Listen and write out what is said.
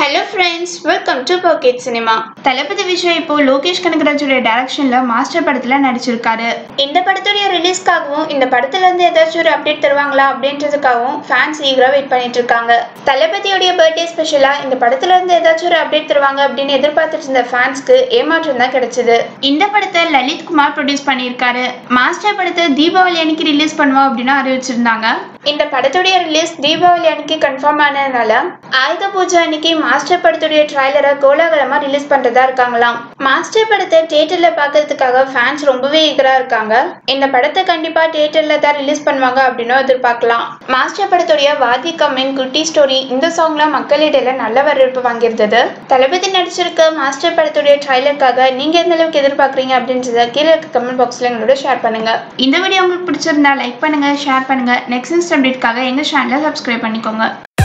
hello friends welcome to pocket cinema Thalapathy Vijay இப்போ லோகேஷ் கனகராஜுடைய டைரக்ஷன்ல master படத்துல நடிச்சிருக்காரு இந்த படத்துடைய ரிலீஸ்க்காகவும் இந்த படத்துல இருந்து ஏதாச்சும் ஒரு அப்டேட் தருவாங்களா அப்படின்றதுக்காகவும் ஃபேன்ஸ் ஈகரா வெயிட் பண்ணிட்டு இருக்காங்க தளபதியுடைய பர்த்டே ஸ்பெஷலா இந்த படத்துல இருந்து ஏதாச்சும் ஒரு அப்டேட் தருவாங்க அப்படின்னு எதிர்பார்த்துட்டு இருந்த ஃபேன்ஸ்க்கு ஏமாற்றம் தான் கிடைச்சது இந்த படத்தை லலித் குமார் ப்ரொடியூஸ் பண்ணியிருக்காரு மாஸ்டர் படத்தை தீபாவளி அன்னைக்கு ரிலீஸ் பண்ணுவோம் அப்படின்னு அறிவிச்சிருந்தாங்க இந்த படத்துடைய ரிலீஸ் தீபாவளி அன்னைக்கு கன்ஃபார்ம் ஆனதுனால ஆயுத பூஜை அன்னைக்கு மாஸ்டர் படத்துடைய ட்ரைலரை கோலாகலமா ரிலீஸ் பண்றதா இருக்காங்களாம் மாஸ்டர் படத்தை தியேட்டர்ல பார்க்கறதுக்காக ஃபேன்ஸ் ரொம்பவே ஈகரா இருக்காங்க இந்த படத்தை கண்டிப்பா தியேட்டர்ல தான் ரிலீஸ் பண்ணுவாங்க அப்படின்னு எதிர்பார்க்கலாம் மாஸ்டர் படத்துடைய வாதி கம்மின் குட்டி ஸ்டோரி இந்த சாங்ல மக்களிடையில நல்ல வரவேற்பு வாங்கியிருந்தது தளபதி நடிச்சிருக்க மாஸ்டர் படத்துடைய ட்ரைலருக்காக நீங்க எந்த அளவுக்கு எதிர்பார்க்குறீங்க அப்படின்றத கீழே இருக்க கமெண்ட் பாக்ஸ்ல எங்களோட ஷேர் பண்ணுங்க இந்த வீடியோ உங்களுக்கு பிடிச்சிருந்தா லைக் பண்ணுங்க ஷேர் பண்ணுங்க நெக்ஸ்ட் அப்டேட்காக எங்க சேனலை சப்ஸ்கிரைப் பண்ணிக்கோங்க